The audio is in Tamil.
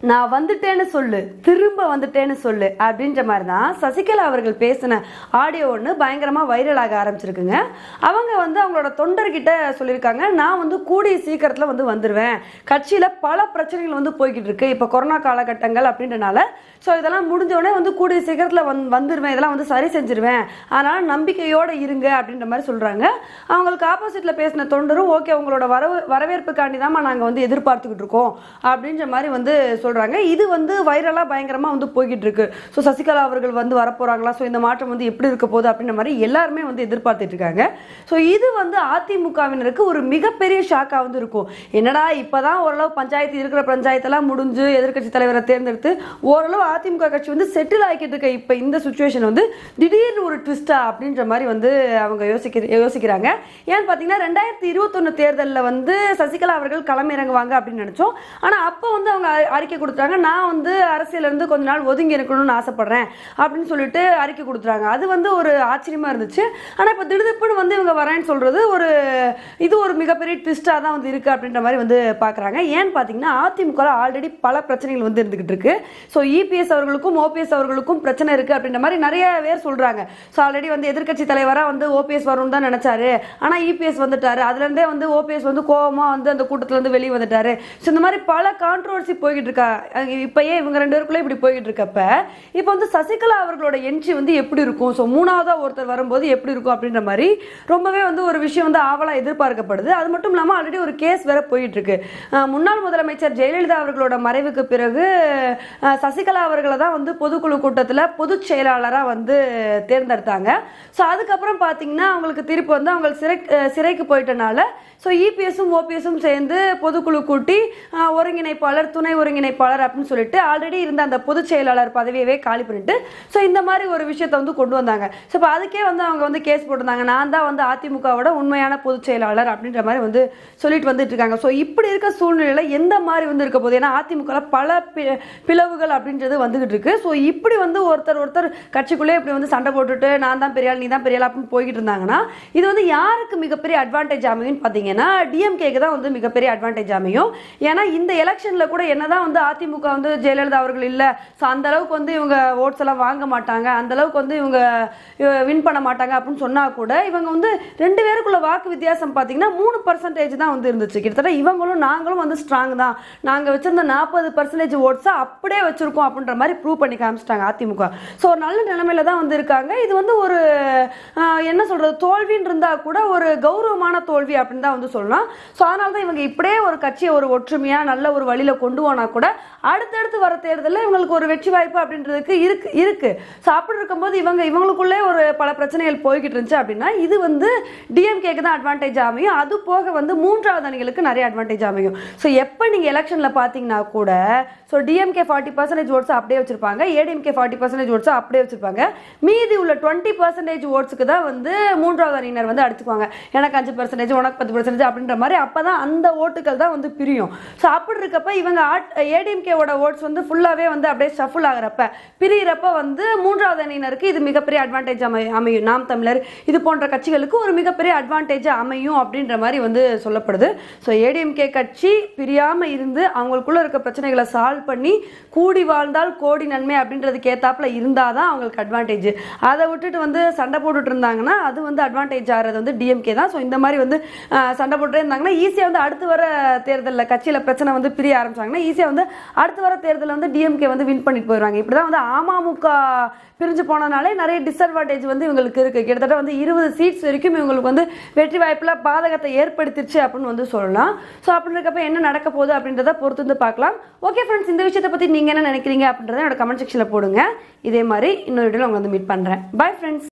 நான் வந்துட்டேன்னு சொல்லு திரும்ப வந்துட்டேன்னு சொல்லு அப்படின்ற மாதிரி தான் சசிகலா அவர்கள் பேசின ஆடியோ ஒன்று பயங்கரமாக வைரலாக ஆரம்பிச்சிருக்குங்க அவங்க வந்து அவங்களோட தொண்டர்கிட்ட சொல்லியிருக்காங்க நான் வந்து கூடிய சீக்கிரத்தில் வந்து வந்துடுவேன் கட்சியில் பல பிரச்சனைகள் வந்து போய்கிட்டு இருக்கு இப்போ கொரோனா காலகட்டங்கள் அப்படின்றனால ஸோ இதெல்லாம் முடிஞ்ச உடனே வந்து கூடிய சீக்கிரத்தில் வந் வந்துடுவேன் இதெல்லாம் வந்து சரி செஞ்சிருவேன் அதனால் நம்பிக்கையோடு இருங்க அப்படின்ற மாதிரி சொல்கிறாங்க அவங்களுக்கு ஆப்போசிட்டில் பேசின தொண்டரும் ஓகே உங்களோட வரவு வரவேற்புக்காண்டி தான் நாங்கள் வந்து எதிர்பார்த்துக்கிட்டு இருக்கோம் அப்படின்ற மாதிரி வந்து சொல்கிறாங்க இது வந்து வைரலாக பயங்கரமாக வந்து போய்கிட்டு இருக்கு ஸோ சசிகலா அவர்கள் வந்து வரப்போகிறாங்களா ஸோ இந்த மாற்றம் வந்து எப்படி இருக்க போகுது அப்படின்ற மாதிரி எல்லாருமே வந்து எதிர்பார்த்துட்டு இருக்காங்க ஸோ இது வந்து அதிமுகவினருக்கு ஒரு மிகப்பெரிய ஷாக்காக வந்து இருக்கும் என்னடா இப்போதான் ஓரளவு பஞ்சாயத்து இருக்கிற பஞ்சாயத்தெல்லாம் முடிஞ்சு எதிர்க்கட்சி தலைவரை தேர்ந்தெடுத்து ஓரளவு அதிமுக கட்சி வந்து செட்டில் ஆகிக்கிட்டு இருக்க இப்போ இந்த சுச்சுவேஷன் வந்து திடீர்னு ஒரு ட்விஸ்டா அப்படின்ற மாதிரி வந்து அவங்க யோசிக்க யோசிக்கிறாங்க ஏன்னு பார்த்தீங்கன்னா ரெண்டாயிரத்தி இருபத்தொன்று தேர்தலில் வந்து சசிகலா அவர்கள் களமிறங்குவாங்க அப்படின்னு நினச்சோம் ஆனால் அப்போ வந்து அவங்க அறி- அறிக்கை கொடுத்தாங்க நான் வந்து அரசியல்ல இருந்து கொஞ்ச நாள் ஒதுங்கி இருக்கணும்னு ஆசைப்படுறேன் அப்படின்னு சொல்லிட்டு அறிக்கை கொடுத்துறாங்க அது வந்து ஒரு ஆச்சரியமா இருந்துச்சு ஆனால் இப்போ திடுதிப்புன்னு வந்து இவங்க வரேன்னு சொல்றது ஒரு இது ஒரு மிகப்பெரிய ட்விஸ்டாக தான் வந்து இருக்கு அப்படின்ற மாதிரி வந்து பார்க்குறாங்க ஏன்னு பார்த்தீங்கன்னா அதிமுக ஆல்ரெடி பல பிரச்சனைகள் வந்து இருந்துகிட்டு இருக்கு ஸோ இபிஎஸ் அவர்களுக்கும் ஓபிஎஸ் அவர்களுக்கும் பிரச்சனை இருக்கு அப்படின்ற மாதிரி நிறைய பேர் சொல்றாங்க ஸோ ஆல்ரெடி வந்து எதிர்க்கட்சி தலைவராக வந்து ஓபிஎஸ் வரும்னு தான் நினைச்சாரு ஆனால் இபிஎஸ் வந்துட்டாரு அதுலேருந்தே வந்து ஓபிஎஸ் வந்து கோவமா வந்து அந்த கூட்டத்துல இருந்து வெளியே வந்துட்டாரு ஸோ இந்த மாதிரி பல கான்ட்ரவர்சி போய்கிட்டு இருக்கா அஹ் இப்பயே இவங்க ரெண்டு பேருக்குள்ள இப்படி போய்கிட்டு இருக்கப்ப இப்போ வந்து சசிகலா அவர்களோட என்ட்ரி வந்து எப்படி இருக்கும் ஸோ மூணாவதா ஒருத்தர் வரும்போது எப்படி இருக்கும் அப்படின்ற மாதிரி ரொம்பவே வந்து ஒரு விஷயம் வந்து ஆவலா எதிர்பார்க்கப்படுது அது மட்டும் இல்லாமல் ஆல்ரெடி ஒரு கேஸ் வேற போயிட்டு இருக்கு அஹ் முன்னாள் முதலமைச்சர் ஜெயலலிதா அவர்களோட மறைவுக்கு பிறகு அஹ் சசிகலா அவர்களை தான் வந்து பொதுக்குழு கூட்டத்தில் பொதுச் செயலாளராக வந்து தேர்ந்தெடுத்தாங்க ஸோ அதுக்கப்புறம் பார்த்தீங்கன்னா அவங்களுக்கு திருப்பி வந்து அவங்க சிறை அஹ் சிறைக்கு போயிட்டனால ஸோ இபிஎஸும் ஓபிஎஸும் சேர்ந்து பொதுக்குழு கூட்டி அஹ், ஒருங்கிணைப்பாளர் துணை ஒருங்கிணைப்பாளர் அப்படின்னு சொல்லிட்டு ஆல்ரெடி இருந்த அந்த பொதுச் செயலாளர் பதவியவே காலி பண்ணிட்டு ஸோ இந்த மாதிரி ஒரு விஷயத்தை வந்து கொண்டு வந்தாங்க ஸோ இப்போ அதுக்கே வந்து அவங்க வந்து கேஸ் போட்டிருந்தாங்க நான் தான் வந்து அதிமுகவோட உண்மையான பொதுச் செயலாளர் அப்படின்ற மாதிரி வந்து சொல்லிட்டு வந்துட்டு இருக்காங்க ஸோ இப்படி இருக்க சூழ்நிலையில் எந்த மாதிரி வந்து இருக்க போகுது ஏன்னா அதிமுகவில் பல பி- பிளவுகள் அப்படின்றது வந்துகிட்டு இருக்கு ஸோ இப்படி வந்து ஒருத்தர் ஒருத்தர் கட்சிக்குள்ளே இப்படி வந்து சண்டை போட்டுட்டு நான் தான் பெரியாள் நீ தான் பெரியாள் அப்படின்னு போய்கிட்டு இருந்தாங்கன்னா இது வந்து யாருக்கு மிகப்பெரிய அட்வான்டேஜ் அமையும்னு பார்த்தீங்கன்னா டிஎம்கேக்கு தான் வந்து மிகப்பெரிய அட்வான்டேஜ் அமையும் ஏன்னா இந்த எலெக்ஷனில் கூட என்னதான் வந்து அதிமுக வந்து ஜெயலலிதா அவர்கள் இல்லை ஸோ அந்த அளவுக்கு வந்து இவங்க ஓட்ஸ் எல்லாம் வாங்க மாட்டாங்க அந்த அளவுக்கு வந்து இவங்க வின் பண்ண மாட்டாங்க அப்படின்னு சொன்னா கூட இவங்க வந்து ரெண்டு பேருக்குள்ள வாக்கு வித்தியாசம் பார்த்தீங்கன்னா மூணு பர்சன்டேஜ் தான் வந்து இருந்துச்சு கிட்டத்தட்ட இவங்களும் நாங்களும் வந்து ஸ்ட்ராங் தான் நாங்கள் வச்சிருந்த நாற்பது பர்சன்டேஜ் ஓட்ஸை அப்படியே வச்சிருக்கோம் அப்படின்ற மாதிரி ப்ரூவ் பண்ணி காமிச்சிட்டாங்க அதிமுக ஸோ ஒரு நல்ல நிலைமையில தான் வந்து இருக்காங்க இது வந்து ஒரு ஆஹ், என்ன சொல்றது தோல்வின்னு இருந்தா கூட ஒரு கௌரவமான தோல்வி அப்படின்னு தான் வந்து சொல்லலாம் ஸோ அதனால தான் இவங்க இப்படியே ஒரு கட்சியை ஒரு ஒற்றுமையா நல்ல ஒரு வழியில கொண்டு போனா கூட அடுத்தடுத்து வர தேர்தலில் இவங்களுக்கு ஒரு வெற்றி வாய்ப்பு அப்படின்றதுக்கு இருக்கு இருக்கு ஸோ அப்படி இருக்கும்போது இவங்க இவங்களுக்குள்ளே ஒரு பல பிரச்சனைகள் போய்கிட்டு இருந்துச்சு அப்படின்னா இது வந்து டிஎம்கேக்கு தான் அட்வான்டேஜ் அமையும் அது போக வந்து மூன்றாவது அணிகளுக்கு நிறைய அட்வான்டேஜ் அமையும் ஸோ எப்போ நீங்கள் எலெக்ஷனில் பார்த்தீங்கன்னா கூட so DMK forty percentage votes அப்படியே வச்சிருப்பாங்க ஏடிஎம்கே ஃபார்ட்டி பர்சன்டேஜ் ஓட்ஸ் அப்படியே வச்சிருப்பாங்க மீதி உள்ள டுவெண்ட்டி பர்சன்டேஜ் ஓட்ஸுக்கு தான் வந்து மூன்றாவது அணியினர் வந்து அடிச்சுக்குவாங்க எனக்கு அஞ்சு பர்சன்டேஜ் உனக்கு பத்து பர்சன்டேஜ் அப்படின்ற மாதிரி அப்போ தான் அந்த ஓட்டுகள் தான் வந்து பிரியும் ஸோ அப்படி இருக்கப்ப இவங்க ஏடிஎம்கேவோட ஓட்ஸ் வந்து ஃபுல்லாகவே வந்து அப்படியே ஷஃபுல் ஆகிறப்ப பிரியிறப்ப வந்து மூன்றாவது அணியினருக்கு இது மிகப்பெரிய அட்வான்டேஜ் அமை அமையும் நாம் தமிழர் இது போன்ற கட்சிகளுக்கு ஒரு மிகப்பெரிய அட்வான்டேஜ் அமையும் அப்படின்ற மாதிரி வந்து சொல்லப்படுது ஸோ ஏடிஎம்கே கட்சி பிரியாம இருந்து அவங்களுக்குள்ள இருக்க பிரச்சனைகளை சால்வ் பண்ணி கூடி வாழ்ந்தால் கோடி நன்மை அப்படின்றதுக்கு ஏத்தாப்புல இருந்தால் தான் அவங்களுக்கு அட்வான்டேஜ் அதை விட்டுட்டு வந்து சண்டை போட்டுட்டு இருந்தாங்கன்னா அது வந்து அட்வான்டேஜ் ஆகிறது வந்து டிஎம்கே தான் ஸோ இந்த மாதிரி வந்து ஆஹ், சண்டை போட்டுட்டே இருந்தாங்கன்னா ஈஸியாக வந்து அடுத்து வர தேர்தலில் கட்சியில் பிரச்சனை வந்து பிரிய ஆரம்பிச்சாங்கன்னா ஈஸியாக வந்து அடுத்து வர தேர்தலில் வந்து டிஎம்கே வந்து வின் பண்ணிட்டு போயிடுவாங்க இப்படி தான் வந்து அமமுக பிரிஞ்சு போனனாலே நிறைய டிஸ்அட்வான்டேஜ் வந்து இவங்களுக்கு இருக்கு கிட்டத்தட்ட வந்து இருபது சீட்ஸ் வரைக்கும் இவங்களுக்கு வந்து வெற்றி வாய்ப்புல பாதகத்தை ஏற்படுத்திருச்சு அப்படின்னு வந்து சொல்லலாம் ஸோ அப்படி இருக்கப்ப என்ன நடக்க போகுது அப்படின்றத பொறுத்து வந்து பார்க்கலாம் ஓகே ஃப்ரெண்ட்ஸ் இந்த விஷயத்தை பத்தி நீங்க என்ன நினைக்கிறீங்க அப்படின்றத என்னோட கமெண்ட் செக்ஷன்ல போடுங்க இதே மாதிரி இன்னொரு வீடியோவில் உங்களை வந்து மீட் பண்றேன் பை ஃப்ரெண்ட்ஸ்